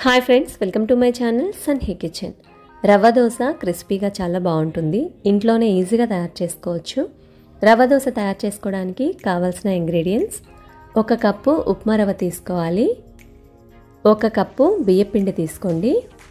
hi friends welcome to my channel సన్ హీ kitchen rava dosa క్రిస్పీగా చాలా బాగుంటుంది ఇంట్లోనే ఈజీగా తయారు చేసుకోవచ్చు రవ్వ దోశ తయారు చేసుకోవడానికి కావాల్సిన ఇంగ్రీడియంట్స్ ఒక కప్పు ఉప్మా రవ్వ తీసుకోవాలి ఒక కప్పు బియ్యపిండి తీసుకోండి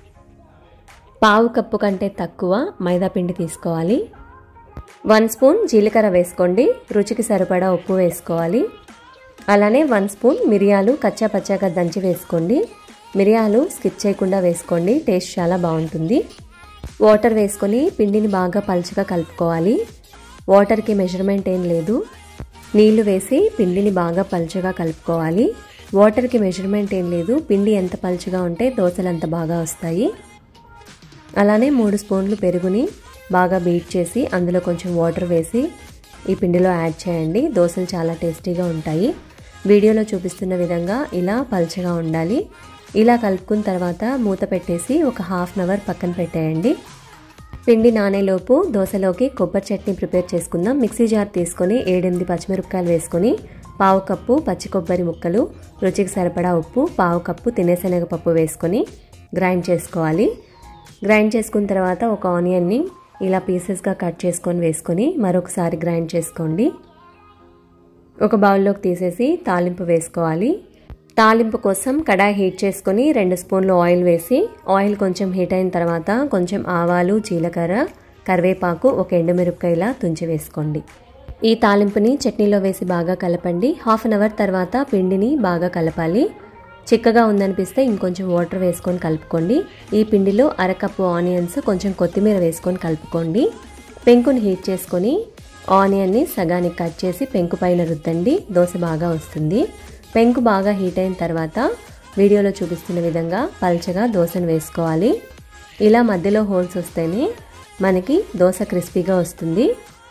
పావు కప్పు కంటే తక్కువ మైదా పిండి తీసుకోవాలి వన్ స్పూన్ జీలకర్ర వేసుకోండి రుచికి సరిపడా ఉప్పు వేసుకోవాలి అలానే వన్ స్పూన్ మిరియాలు కచ్చా పచ్చాగా దంచి వేసుకోండి మిరియాలు స్కిప్ చేయకుండా వేసుకోండి టేస్ట్ చాలా బాగుంటుంది వాటర్ వేసుకొని పిండిని బాగా పలుచగా కలుపుకోవాలి వాటర్కి మెజర్మెంట్ ఏం లేదు నీళ్లు వేసి పిండిని బాగా పలుచగా కలుపుకోవాలి వాటర్కి మెజర్మెంట్ ఏం లేదు పిండి ఎంత పలుచగా ఉంటే దోశలు అంత బాగా వస్తాయి అలానే మూడు స్పూన్లు పెరుగుని బాగా బీట్ చేసి అందులో కొంచెం వాటర్ వేసి ఈ పిండిలో యాడ్ చేయండి దోశలు చాలా టేస్టీగా ఉంటాయి వీడియోలో చూపిస్తున్న విధంగా ఇలా పల్చగా ఉండాలి ఇలా కలుపుకున్న తర్వాత మూత పెట్టేసి ఒక హాఫ్ అన్ అవర్ పక్కన పెట్టేయండి పిండి నానేలోపు దోశలోకి కొబ్బరి చట్నీ ప్రిపేర్ చేసుకుందాం మిక్సీ జార్ తీసుకొని ఏడెనిమిది పచ్చిమిరపకాయలు వేసుకొని పావు కప్పు పచ్చి కొబ్బరి ముక్కలు రుచికి సరిపడా ఉప్పు పావు కప్పు తినేశనగపప్పు వేసుకొని గ్రైండ్ చేసుకోవాలి గ్రైండ్ చేసుకున్న తర్వాత ఒక ఆనియన్ని ఇలా పీసెస్గా కట్ చేసుకొని వేసుకొని మరొకసారి గ్రైండ్ చేసుకోండి ఒక బౌల్లోకి తీసేసి తాలింపు వేసుకోవాలి తాలింపు కోసం కడాయి హీట్ చేసుకొని రెండు స్పూన్లు ఆయిల్ వేసి ఆయిల్ కొంచెం హీట్ అయిన తర్వాత కొంచెం ఆవాలు జీలకర్ర కరివేపాకు ఒక ఎండుమిరపకాయలా తుంచి వేసుకోండి ఈ తాలింపుని చట్నీలో వేసి బాగా కలపండి హాఫ్ అన్ అవర్ తర్వాత పిండిని బాగా కలపాలి చిక్కగా ఉందనిపిస్తే ఇంకొంచెం వాటర్ వేసుకొని కలుపుకోండి ఈ పిండిలో అరకప్పు ఆనియన్స్ కొంచెం కొత్తిమీర వేసుకొని కలుపుకోండి పెంకుని హీట్ చేసుకొని ఆనియన్ని సగానికి కట్ చేసి పెంకు పైన రుద్దండి దోశ బాగా వస్తుంది పెంకు బాగా హీట్ అయిన తర్వాత వీడియోలో చూపిస్తున్న విధంగా పల్చగా దోశను వేసుకోవాలి ఇలా మధ్యలో హోల్స్ వస్తేనే మనకి దోశ క్రిస్పీగా వస్తుంది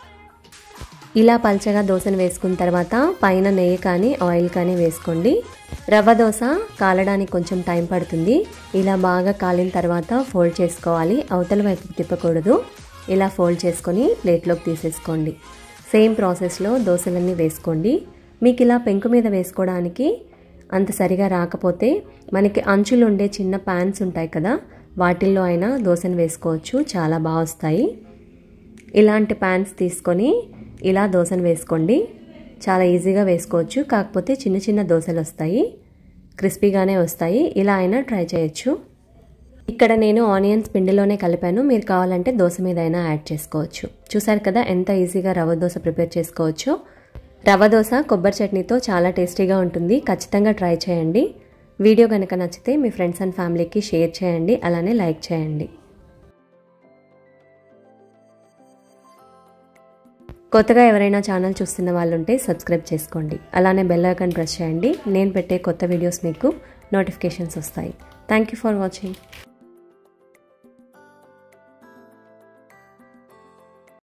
ఇలా పల్చగా దోశను వేసుకున్న తర్వాత పైన నెయ్యి కానీ ఆయిల్ కానీ వేసుకోండి రవ్వ దోశ కాలడానికి కొంచెం టైం పడుతుంది ఇలా బాగా కాలిన తర్వాత ఫోల్డ్ చేసుకోవాలి అవతల వైపు తిప్పకూడదు ఇలా ఫోల్డ్ చేసుకొని ప్లేట్లోకి తీసేసుకోండి సేమ్ ప్రాసెస్లో దోశలన్నీ వేసుకోండి మీకు ఇలా పెంకు మీద వేసుకోవడానికి అంత సరిగా రాకపోతే మనకి అంచులు ఉండే చిన్న ప్యాన్స్ ఉంటాయి కదా వాటిల్లో అయినా దోశను వేసుకోవచ్చు చాలా బాగా వస్తాయి ఇలాంటి ప్యాన్స్ తీసుకొని ఇలా దోశను వేసుకోండి చాలా ఈజీగా వేసుకోవచ్చు కాకపోతే చిన్న చిన్న దోశలు వస్తాయి క్రిస్పీగానే వస్తాయి ఇలా అయినా ట్రై చేయొచ్చు ఇక్కడ నేను ఆనియన్స్ పిండిలోనే కలిపాను మీరు కావాలంటే దోశ మీద అయినా యాడ్ చేసుకోవచ్చు చూసారు కదా ఎంత ఈజీగా రవ్వ దోశ ప్రిపేర్ చేసుకోవచ్చో రవ్వ దోశ కొబ్బరి చట్నీతో చాలా టేస్టీగా ఉంటుంది ఖచ్చితంగా ట్రై చేయండి వీడియో కనుక నచ్చితే మీ ఫ్రెండ్స్ అండ్ ఫ్యామిలీకి షేర్ చేయండి అలానే లైక్ చేయండి కొత్తగా ఎవరైనా ఛానల్ చూస్తున్న వాళ్ళు ఉంటే సబ్స్క్రైబ్ చేసుకోండి అలానే బెల్ ఐకాన్ ప్రెస్ చేయండి నేను పెట్టే కొత్త వీడియోస్ మీకు నోటిఫికేషన్స్ వస్తాయి థ్యాంక్ యూ ఫర్ వాచింగ్